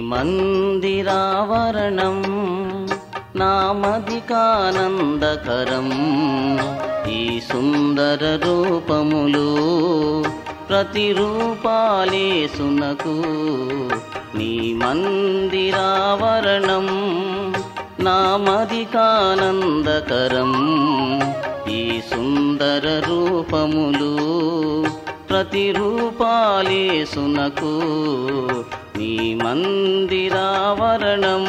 మందిరావరణం నామదికానందకరం ఈ సుందర రూపములు ప్రతిరూపాలేసునకు నీ మందిరావరణం నామదికానందకరం ఈ సుందర రూపములు ప్రతిరూపాలేసునకు నీ మందిరావరణం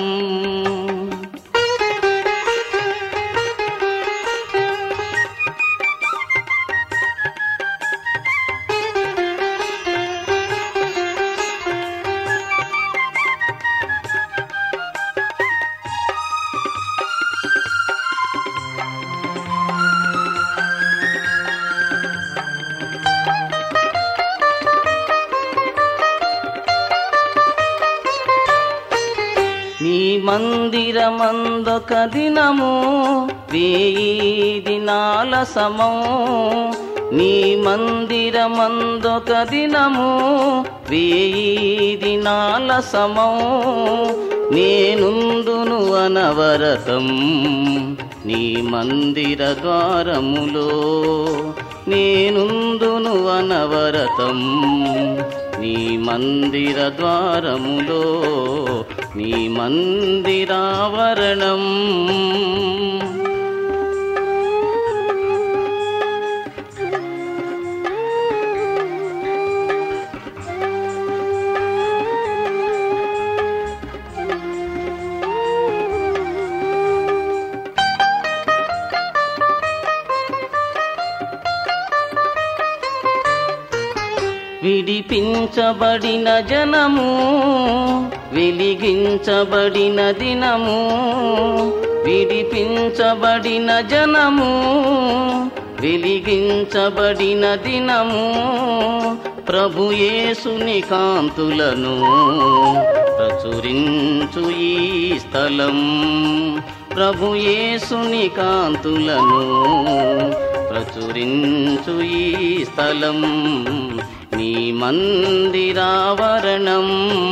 నీ మందిరమందొక దినము వేయి దినాల సమం నీ మందిరమందొక దినము వేయి దినాల సమం నేనుందును అనవరతం నీ మందిర ద్వారములో నేనుందును అనవరతం నీ మందిర ద్వారములో నీ మందిరావరణం విడిపించబడిన జనము వెలిగించబడిన దినము విడిపించబడిన జనము వెలిగించబడిన దినము ప్రభు యేసుని కాంతులను ప్రచురించు ఈ స్థలం ప్రభు యేసుని కాంతులను ప్రచురించు ఈ స్థలం నీ మందిరావరణం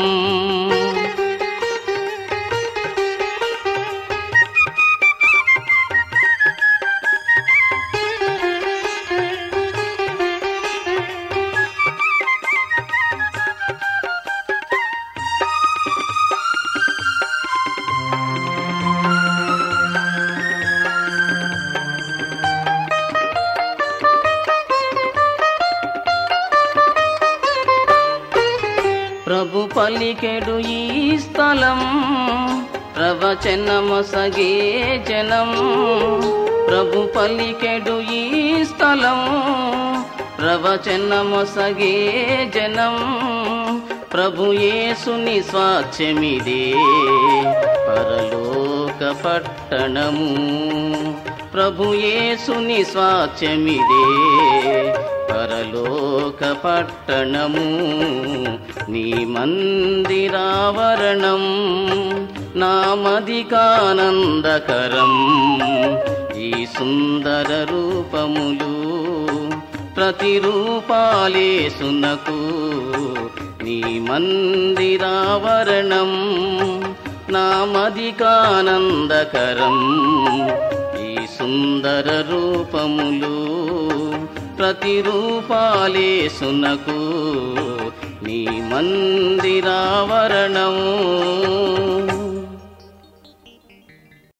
ప్రభు పలికెడు ఈ స్థలం ప్రవచనమొసగే జనం ప్రభు పలికెడు ఈ స్థలం ప్రవచనమొసగే జనం ప్రభు యేసుని స్వాచ్యమిదే పరలోక పట్టణము ప్రభు యేసుని స్వాచ్యమిదే పరలోక పట్టణము నీ మందిరావరణం నామదికానందకరం ఈ సుందర రూపములు ప్రతిరూపాలేసునకు నీ మందిరావరణం నామదికానందకరం ఈ సుందర రూపములు ప్రతిరూపాలేసునకు నీ మందిరావరణం